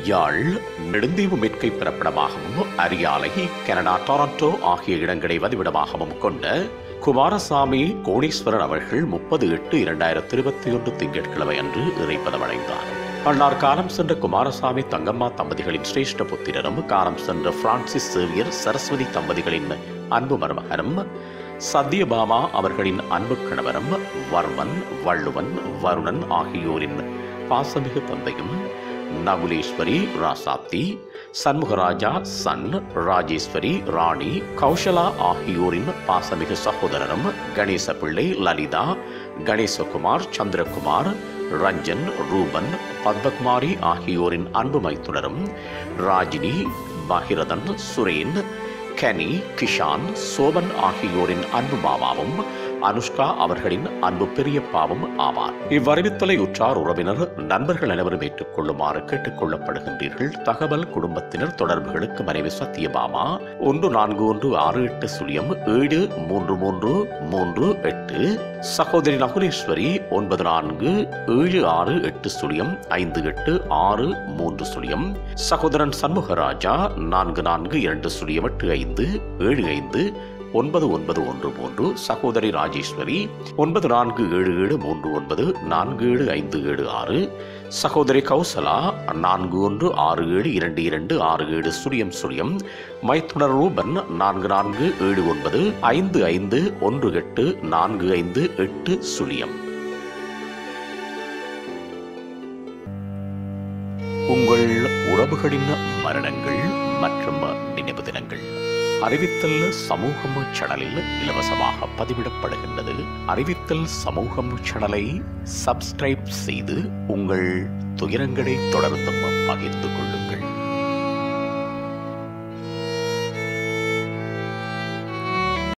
யாழ் நெடுந்தீவு மேற்கை பிறப்பிடமாகவும் Ariyalai Canada Toronto ஆகிய இடங்களை வதிவிடமாகவும் கொண்ட குமாரசாமி கோணீஸ்வரர் அவர்கள் முப்பது எட்டு இரண்டாயிரத்தி இருபத்தி ஒன்று திங்கட்கிழமை அன்று இறைப்பதமடைந்தார் அன்னார் காலம் சென்ற குமாரசாமி தங்கம்மா தம்பதிகளின் சிரேஷ்ட புத்திரரும் காலம் சென்ற பிரான்சிஸ் சேவியர் சரஸ்வதி தம்பதிகளின் அன்பு மருமகனும் சத்யபாமா அவர்களின் அன்பு கணவரும் வர்மன் வள்ளுவன் வருணன் ஆகியோரின் பாசமிகு தந்தையும் நகுலேஸ்வரி ராசாத்தி சண்முகராஜா சன் ராஜேஸ்வரி ராணி கௌஷலா ஆகியோரின் பாசமிகு சகோதரரும் கணேச பிள்ளை லலிதா கணேசகுமார் சந்திரகுமார் ரஞ்சன் ரூபன் பத்மகுமாரி ஆகியோரின் அன்பு மைத்துனரும் ராஜினி பகிரதன் சுரேன் கனி கிஷான் சோபன் ஆகியோரின் அன்பு மாமாவும் அனுஷ்கா அவர்களின் அன்பு பெரியப்பாவும் ஆவார் இவ்வறிவித்தலை உற்றார் உறவினர் நண்பர்கள் அனைவரும் ஏற்றுக்கொள்ளுமாறு கேட்டுக் கொள்ளப்படுகின்றீர்கள் தகவல் குடும்பத்தினர் தொடர்புகளுக்கு மனைவி சத்யபாமா ஒன்று நான்கு ஒன்று ஆறு எட்டு சுழியம் ஏழு மூன்று மூன்று மூன்று எட்டு சகோதரி நகுலேஸ்வரி ஒன்பது நான்கு ஏழு ஆறு எட்டு சுழியம் ஐந்து எட்டு ஆறு மூன்று சுழியம் சகோதரன் சண்முகராஜா நான்கு நான்கு இரண்டு சுழியம் எட்டு ஐந்து ஏழு ஐந்து ஒன்பது ஒன்பது ஒன்று மூன்று சகோதரி ராஜேஸ்வரி ஒன்பது நான்கு ஏழு ஏழு மூன்று ஒன்பது நான்கு ஏழு ஐந்து ஏழு ஆறு சகோதரி கௌசலா நான்கு ஒன்று ஆறு ஏழு இரண்டு இரண்டு ஆறு ஏழு சுழியம் சுழியம் மைத்துனர் ரூபன் நான்கு நான்கு ஏழு ஒன்பது ஐந்து ஐந்து ஒன்று எட்டு நான்கு ஐந்து எட்டு சுழியம் உங்கள் உறவுகளின் மரணங்கள் மற்றும் நினைவு தினங்கள் அறிவித்தல் சமூகம் சேனலில் இலவசமாக பதிவிடப்படுகின்றது அறிவித்தல் சமூகம் சேனலை சப்ஸ்கிரைப் செய்து உங்கள் துயரங்களை தொடர்ந்தும் பகிர்ந்து கொள்ளுங்கள்